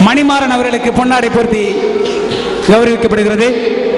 மணிமாறன் அவர்களுக்கு பொன்னாடை பொருத்தி கௌரவிக்கப்படுகிறது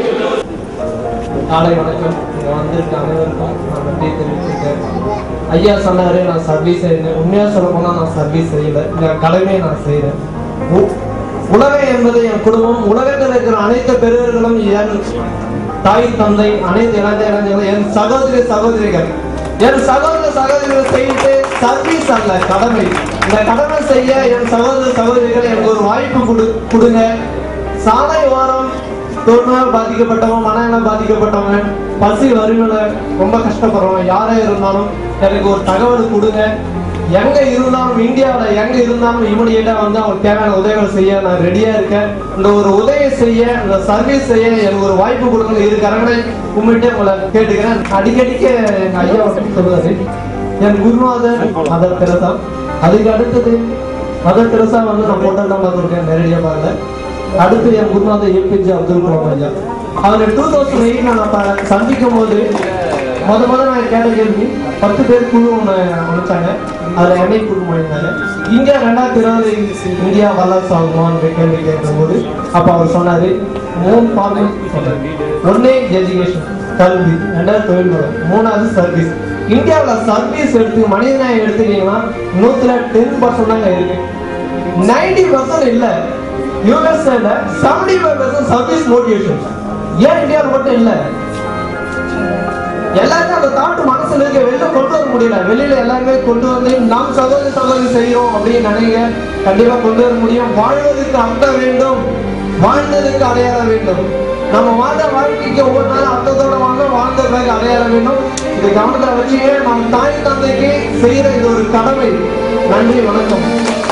காலை வணக்கம் இங்கே வந்திருக்க அனைவருக்கும் நான் நன்றி தெரிவிச்சுக்கிறேன் ஐயா சொன்னாரு நான் சர்வீஸ் செய்யணும் உண்மையாக சொல்ல போனால் நான் சர்வீஸ் செய்யல என் கடமையை நான் செய்கிறேன் உலகம் என்பது என் குடும்பம் உலகத்தில் இருக்கிற அனைத்து பெரியவர்களும் என் தாய் தந்தை அனைத்து இளைஞ இளைஞர்கள் என் சகோதரி சகோதரிகள் என் சகோதர சகோதரிகள் செய்து சர்வீஸ் அல்ல கடமை இந்த கடமை செய்ய என் சகோதர சகோதரிகள் எனக்கு ஒரு வாய்ப்பு கொடு கொடுங்க சாலை ஓரம் தொழுநோயால் பாதிக்கப்பட்டவங்க மனநலம் பாதிக்கப்பட்டவங்க பசி வறுமையில ரொம்ப கஷ்டப்படுறவங்க யாரா இருந்தாலும் எனக்கு ஒரு தகவல் கொடுங்க எங்க இருந்தாலும் இந்தியாவில் எங்க இருந்தாலும் இமீடியட்டா வந்து அவங்களுக்கு தேவையான உதவிகள் செய்ய நான் ரெடியா இருக்கேன் இந்த ஒரு உதவி செய்ய இந்த சர்வீஸ் செய்ய எனக்கு ஒரு வாய்ப்பு கொடுங்க இரு கரங்களை கும்பிட்டு உங்களை கேட்டுக்கிறேன் அடிக்கடிக்க எங்க ஐயா வந்து சொல்லுவாரு என் குருநாதர் மதர் தெரசா அதுக்கு அடுத்தது மதர் தெரசா வந்து நான் போட்டோ தான் பார்த்துருக்கேன் நேரடியாக பார்க்கல அடுத்து என் குருநாதர் ஏபிஜே அப்துல் கலாம் ஐயா அவர் டூ தௌசண்ட் எயிட் நான் ப- சந்திக்கும் போது முத முத நான் கேட்ட கேள்வி பத்து பேர் குழு ஒன்று அமைச்சாங்க அதில் என்னை குழு பண்ணியிருந்தாங்க இந்தியா ரெண்டாயிரத்தி இருபது இந்தியா வல்லரசு ஆகுமான்னு கேள்வி கேட்கும்போது அப்போ அவர் சொன்னாரு மூணு பார்வை சொன்னார் ஒன்னே எஜுகேஷன் கல்வி ரெண்டாவது தொழில் முறை மூணாவது சர்வீஸ் இந்தியாவில் சர்வீஸ் எடுத்து மனிதநாயகம் எடுத்துக்கிட்டீங்கன்னா நூற்றுல டென் பர்சன்ட் தாங்க இருக்கு நைன்டி பர்சன்ட் இல்ல யூஎஸ்ஏல seventy five percent service motivation ஏன் இந்தியாவில் மட்டும் இல்ல எல்லாருக்கும் அந்த தாட்டு மனசுல இருக்க வெளில கொண்டு வர முடியல வெளியில எல்லாருமே கொண்டு வந்து நாம் சகோதரி சகோதரி செய்யறோம் அப்படின்னு நினைங்க கண்டிப்பா கொண்டு வர முடியும் வாழ்வதற்கு அர்த்தம் வேண்டும் வாழ்ந்ததுக்கு அடையாளம் வேண்டும் நம்ம வாழ்ந்த வாழ்க்கைக்கு ஒவ்வொரு நாளும் அர்த்தத்தோட வாங்க வாழ்ந்த பிறகு அடையாளம் வேண்டும் இதை கவனத்தை வச்சுங்க நம் தாய் தந்தைக்கு செய்யற இது ஒரு கடமை நன்றி வணக்கம்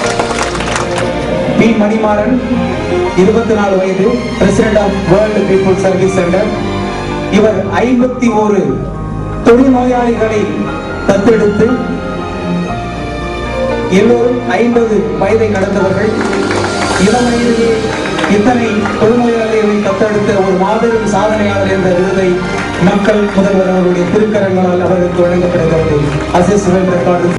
பி மணிமாறன் இருபத்தி நாலு வயது president of world people service centre இவர் ஐம்பத்தி ஒரு தொழுநோயாளிகளை தத்தெடுத்து எல்லோரும் ஐம்பது வயதை கடந்தவர்கள் இளம் வயதிலே இத்தனை தொழுநோயாளிகளை தத்தெடுத்த ஒரு மாபெரும் சாதனையாளர் என்ற விருதை மக்கள் முதல்வர் அவருடைய திருக்கரங்களால் அவருக்கு வழங்கப்படுகிறது அசிஸ்டன்ட் ரெக்கார்டு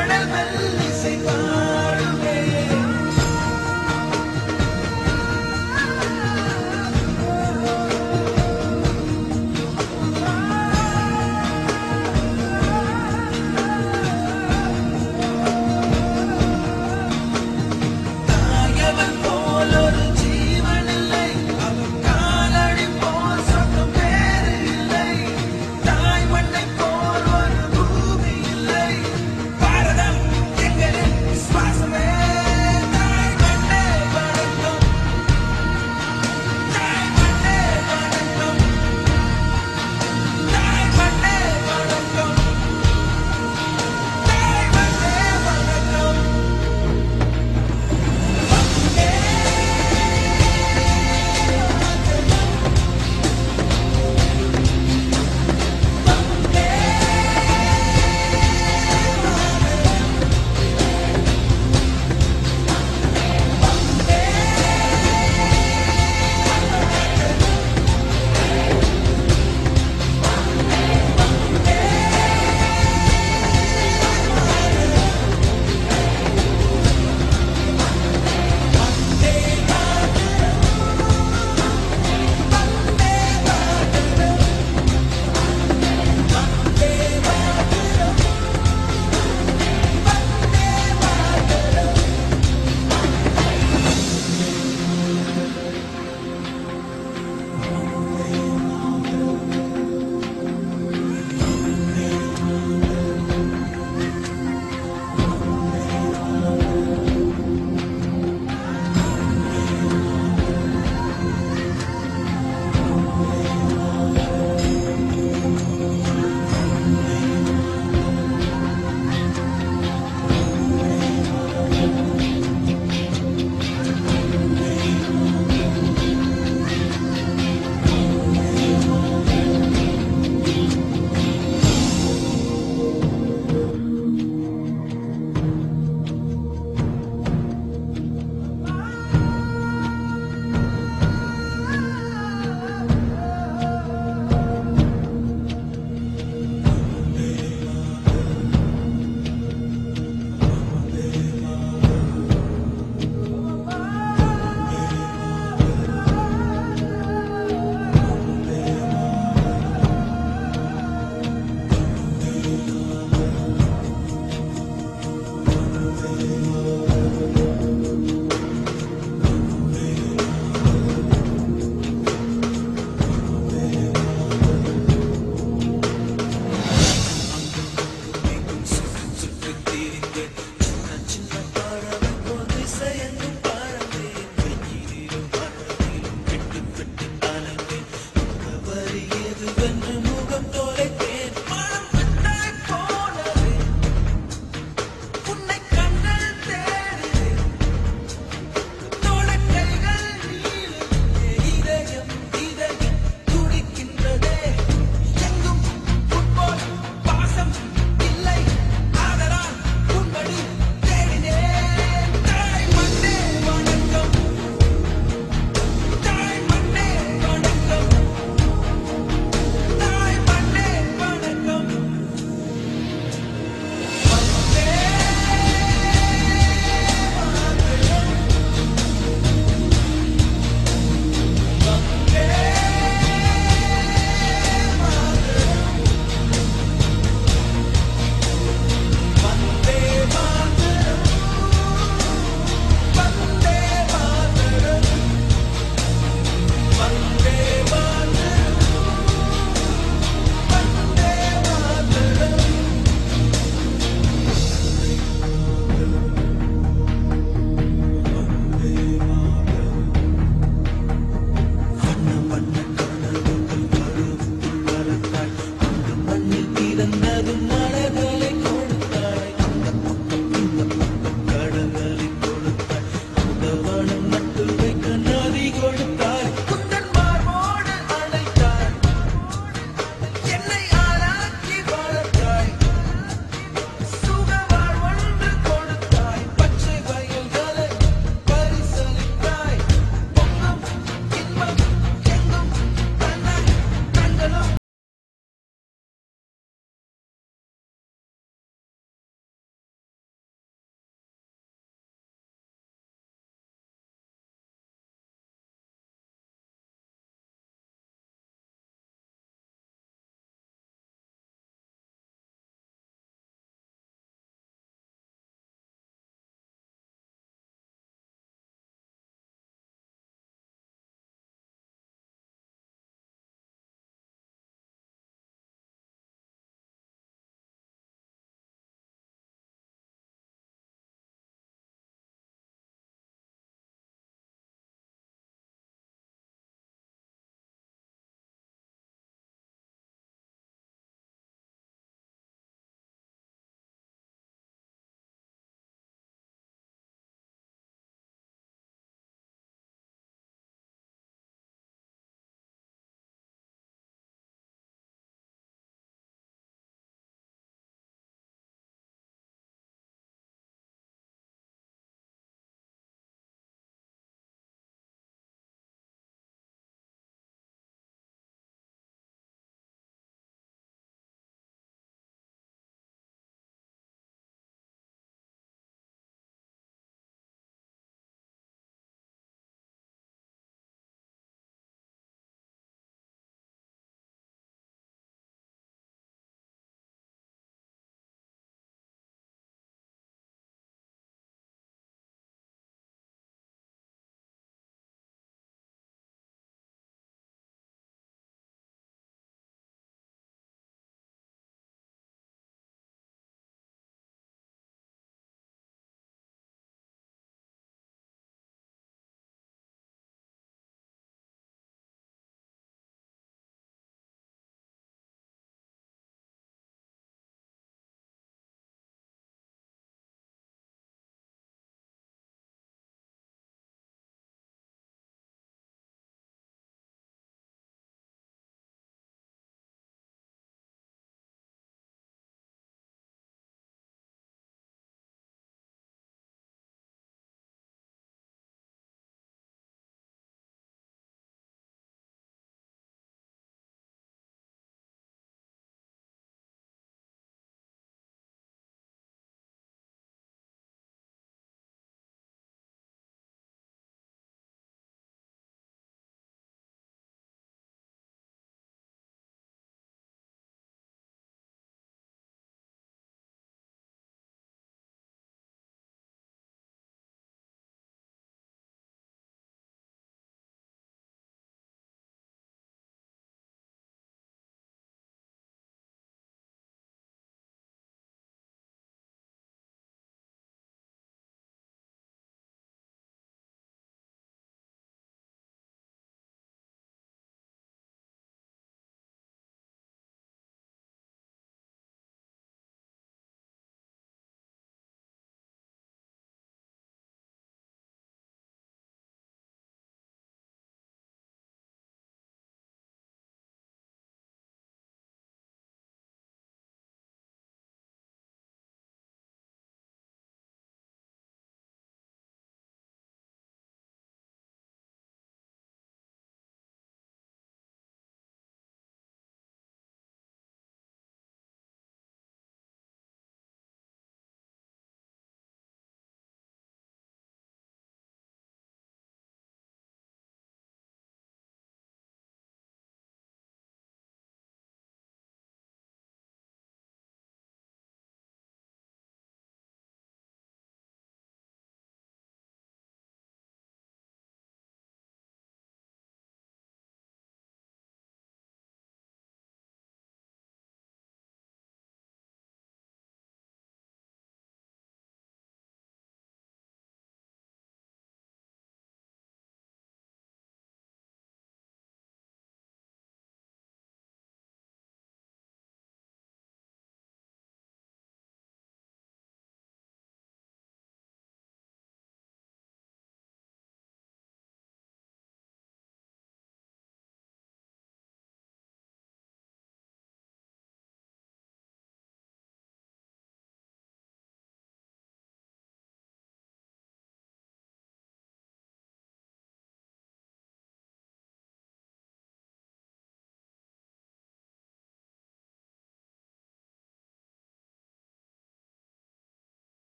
மணல் மெல்ல